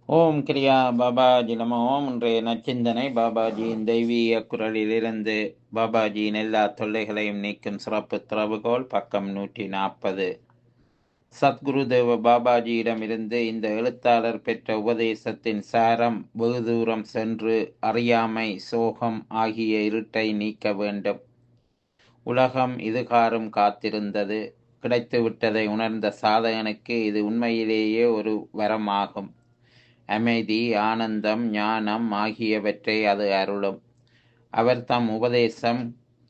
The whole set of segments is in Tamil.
ஓம் கிரியா பாபாஜி நம ஓம் இன்றைய நச்சிந்தனை பாபாஜியின் தெய்வீக குரலிலிருந்து பாபாஜியின் எல்லா தொல்லைகளையும் நீக்கும் சிறப்பு திறவுகோல் பக்கம் நூற்றி நாற்பது சத்குரு தேவ பாபாஜியிடமிருந்து இந்த எழுத்தாளர் பெற்ற உபதேசத்தின் சாரம் வெகு தூரம் சென்று அறியாமை சோகம் ஆகிய இருட்டை நீக்க வேண்டும் உலகம் இதுகாரும் காத்திருந்தது கிடைத்துவிட்டதை உணர்ந்த சாதகனுக்கு இது உண்மையிலேயே ஒரு வரமாகும் அமைதி ஆனந்தம் ஞானம் ஆகியவற்றை அது அருளும் அவர் தம் உபதேசம்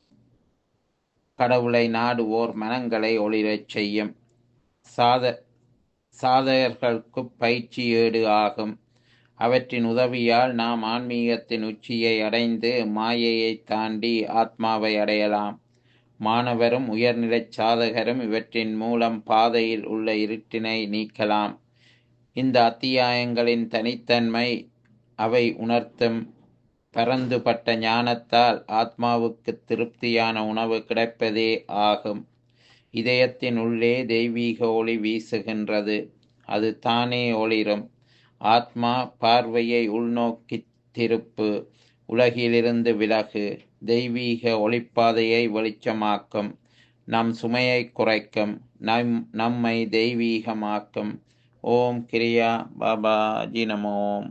கடவுளை நாடுவோர் மனங்களை ஒளிரச் செய்யும் சாத சாதகர்களுக்கு பயிற்சி ஏடு ஆகும் அவற்றின் உதவியால் நாம் ஆன்மீகத்தின் உச்சியை அடைந்து மாயையை தாண்டி ஆத்மாவை அடையலாம் மாணவரும் உயர்நிலைச் சாதகரும் இவற்றின் மூலம் பாதையில் உள்ள இருட்டினை நீக்கலாம் இந்த அத்தியாயங்களின் தனித்தன்மை அவை உணர்த்தும் பரந்துபட்ட ஞானத்தால் ஆத்மாவுக்கு திருப்தியான உணவு கிடைப்பதே ஆகும் இதயத்தின் உள்ளே தெய்வீக ஒளி வீசுகின்றது அது தானே ஒளிரும் ஆத்மா பார்வையை உள்நோக்கி திருப்பு உலகிலிருந்து விலகு தெய்வீக ஒளிப்பாதையை வெளிச்சமாக்கும் நம் சுமையை குறைக்கும் நம் நம்மை தெய்வீகமாக்கும் ஓம் கிரியா பாபா ஜி நமோம்